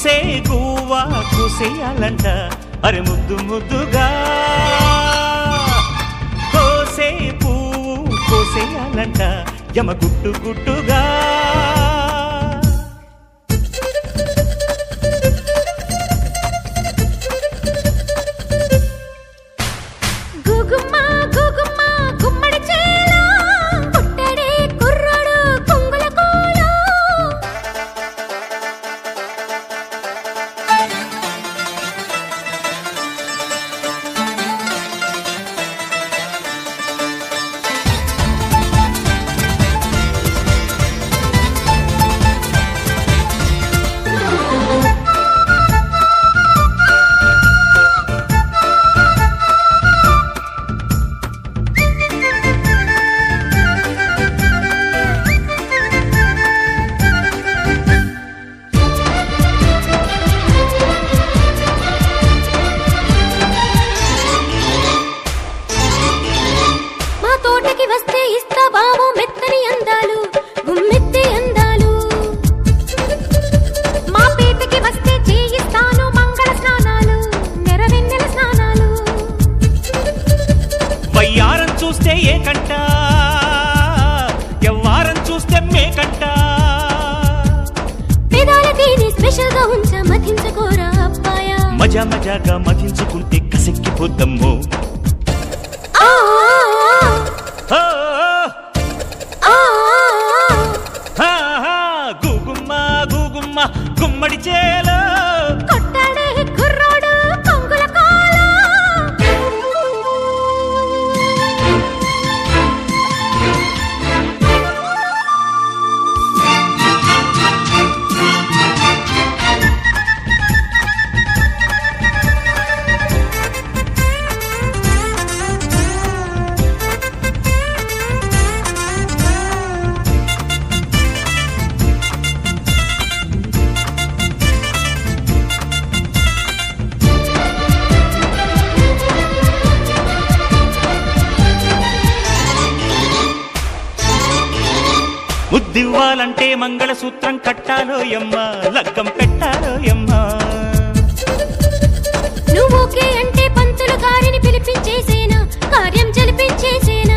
కూసే గువ్వా కూసేయాలంట అరే ముద్దు ముద్దుగా కోసే పువ్వు కోసేయాలంట యమ గుట్టు గుట్టుగా గుగుమ్మ గుగుమ్మ గుమ్మడి చేలో పుట్టడే కుర్రాడు కొంగుల కోలో మా తోటకి వస్తే ఇస్తా బాబు మెత్తని అందాలు గుమ్మెత్తే అందాలు మా పేటకి వస్తే చేయిస్తాను మంగళ స్నానాలు నెరవెన్నెల స్నానాలు వయ్యారం చూస్తే ఏ కంట ఎవ్వారం చూస్తే మేకంట పెదాల తేనె స్పెషల్ గా ఉంచ మధించుకోరా అబ్బాయా మజా మజాగా మధించుకుంటే కసెక్కిపోద్దమ్మో ఆ, ఆ, ఆ, ఆ, ఆ, ఆ, గూగుమ్మ గూగుమ్మ గుమ్మడి చేలో కొట్టాడే కుర్రోడు కొంగుల కోలో ముద్దివ్వాలంటే మంగళసూత్రం కట్టాలో ఎమ్మ లగ్గం పెట్టాలో ఎమ్మ నువ్వు ఓకే అంటే పంతులు గారిని పిలిపించేసేనా కార్యం జరిపించేసేనా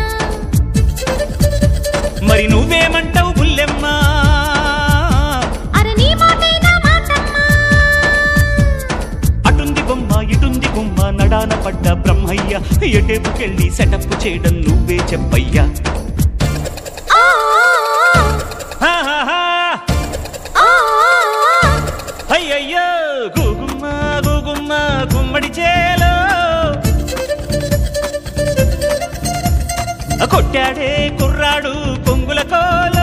మరి నువ్వేమంటావు బుల్లెమ్మ అరే నీ మాటే నా మాటమ్మా అటుంది బొమ్మ ఇటుంది బొమ్మ నడాన పడ్డ బ్రహ్మయ్య ఎటేపుకెళ్ళి సెటప్ చేయడం నువ్వే చెప్పయ్యా ఆ, హా, హా, హా. ఆ, ఆ, అయ్యయ్యో గూగుమ్మ గూగుమ్మ గుమ్మడి చేలో కొట్టాడే కుర్రాడు కొంగుల కోల